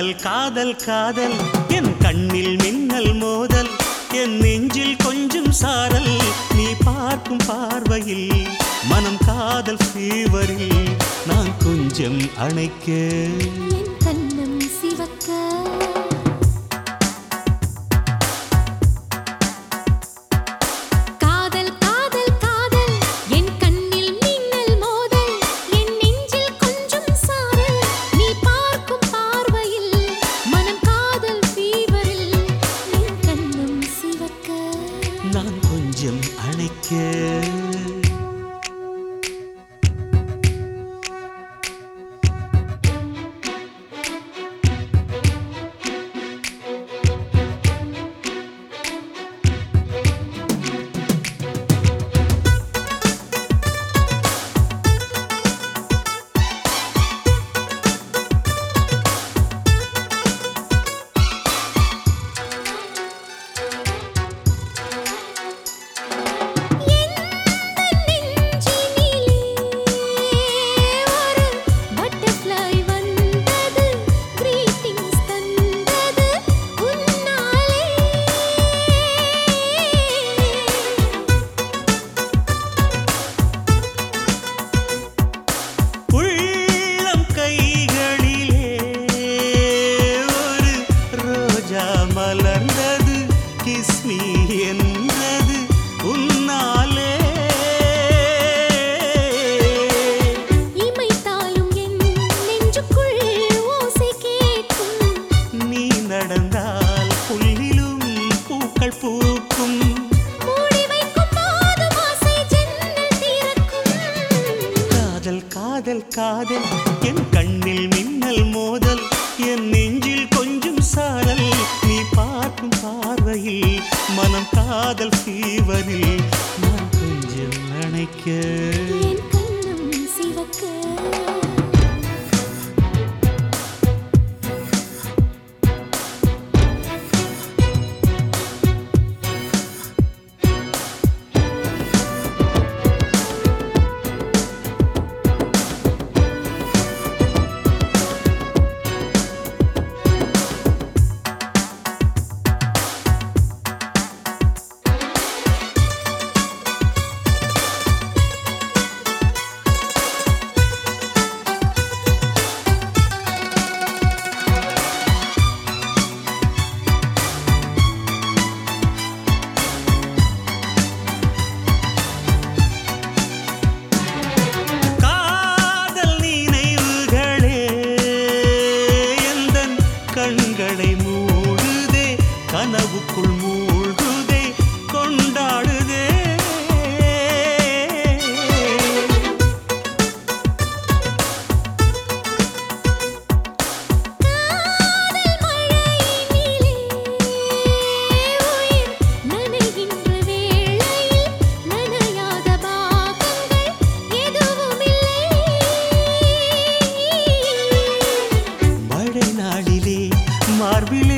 காதல் காதல் காதல் என் கண்ணில் மின்னல் மோதல் என் நெஞ்சில் கொஞ்சம் சாரல் நீ பார்க்கும் பார்வையில் மனம் காதல் ஃபீவரில் நான் கொஞ்சம் அணைக்க என் கண்ணம் சிவக்க காதல் காதல் காதல் என் கண்ணில் மின்னல் மோதல் என் நெஞ்சில் கொஞ்சம் சாரல் நீ பார்க்கும் பார்வையில் மனம் காதல் ஃபீவரில் என் கண்ணம் சிவக்க நான் கொஞ்சம் அணைக்க உள்ளம் கைகளிலே ஒரு ரோஜா மலர்ந்தது கிஸ்மி என்றது உன்னாலே நீ நடந்தால் புல்லிலும் பூக்கள் பூக்கும் காதல் காதல் காதல் என் கண்ணில் மின்னல் மோதல் என் நெஞ்சில் கொஞ்சம் சாரல் நீ பார்க்கும் பார்வையில் மனம் காதல் ஃபீவரில் நான் கொஞ்சம் அணைக்க சிவக்க காதல் நினைவுகளே எந்தன் கண்களை மூடுதே கனவுக்குள் மூழ்குதே கொண்டாடுதே மழை நாளிலே மார்பிலே